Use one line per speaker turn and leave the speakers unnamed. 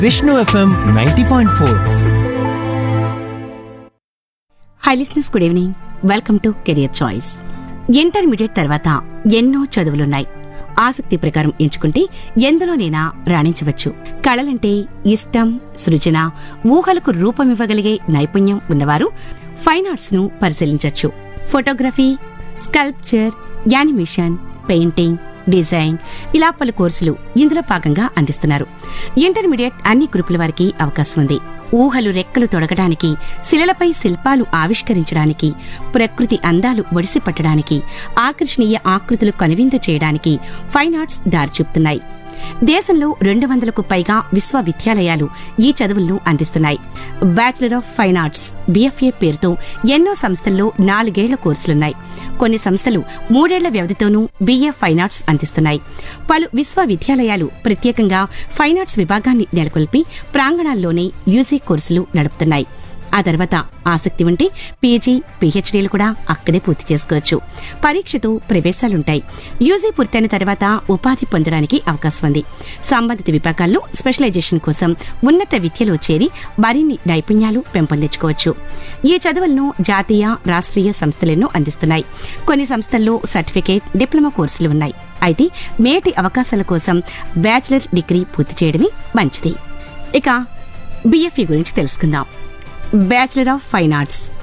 Vishnu FM ninety point four
hi listeners good evening welcome to career choice intermediate తర్వాత ఎన్నో చదువులున్నాయి ఆసక్తి ప్రకారం ఎంచుకుంటే ఎందులోనైనా రాణించవచ్చు కళలంటే ఇష్టం సృజన ఊహలకు రూపమివ్వగలిగే నైపుణ్యం ఉన్నవారు ఫైన్ ఆర్ట్స్ ను పరిశీలించవచ్చు photography sculpture animation painting design ఇలా పలు కోర్సులు ఇందులో భాగంగా అందిస్తున్నారు ఇంటర్మీడియట్ అన్ని గ్రూపుల వారికి అవకాశం ఉంది ఊహలు రెక్కలు తొడగడానికి శిలలపై శిల్పాలు ఆవిష్కరించడానికి ప్రకృతి అందాలు ఒడిసి పట్టడానికి ఆకర్షణీయ ఆకృతులు కనువిందు చేయడానికి ఫైన్ ఆర్ట్స్ దారి చూపుతున్నాయి దేశంలో రెండు వందలకు పైగా విశ్వవిద్యాలయాలు ఈ చదువులను అందిస్తున్నాయి bachelor of fine arts BFA పేరుతో ఎన్నో సంస్థల్లో నాలుగేళ్ల కోర్సులున్నాయి కొన్ని సంస్థలు మూడేళ్ల వ్యవధితోనూ బిఏ ఫైన్ ఆర్ట్స్ అందిస్తున్నాయి పలు విశ్వవిద్యాలయాలు ప్రత్యేకంగా ఫైన్ ఆర్ట్స్ విభాగాన్ని నెలకొల్పి ప్రాంగణాల్లోనే యూజీ కోర్సులు నడుపుతున్నాయి ఆ తర్వాత ఆసక్తి ఉంటే పీజీ పీహెచ్డీలు కూడా అక్కడే పూర్తి చేసుకోవచ్చు పరీక్షతో ప్రవేశాలుంటాయి యూజీ పూర్తయిన తర్వాత ఉపాధి పొందడానికి అవకాశం ఉంది సంబంధిత విభాగాల్లో స్పెషలైజేషన్ కోసం ఉన్నత విద్యలో చేరి మరిన్ని నైపుణ్యాలు పెంపొందించుకోవచ్చు ఈ చదువులను జాతీయ రాష్ట్రీయ సంస్థలెన్నో అందిస్తున్నాయి కొన్ని సంస్థల్లో సర్టిఫికేట్ డిప్లొమా కోర్సులు ఉన్నాయి అయితే మేటి అవకాశాల కోసం బ్యాచిలర్ డిగ్రీ పూర్తి చేయడమే మంచిది ఇక బిఎఫ్ఈ గురించి తెలుసుకుందాం బ్యాచిలర్ ఆఫ్ ఫైన్ ఆర్ట్స్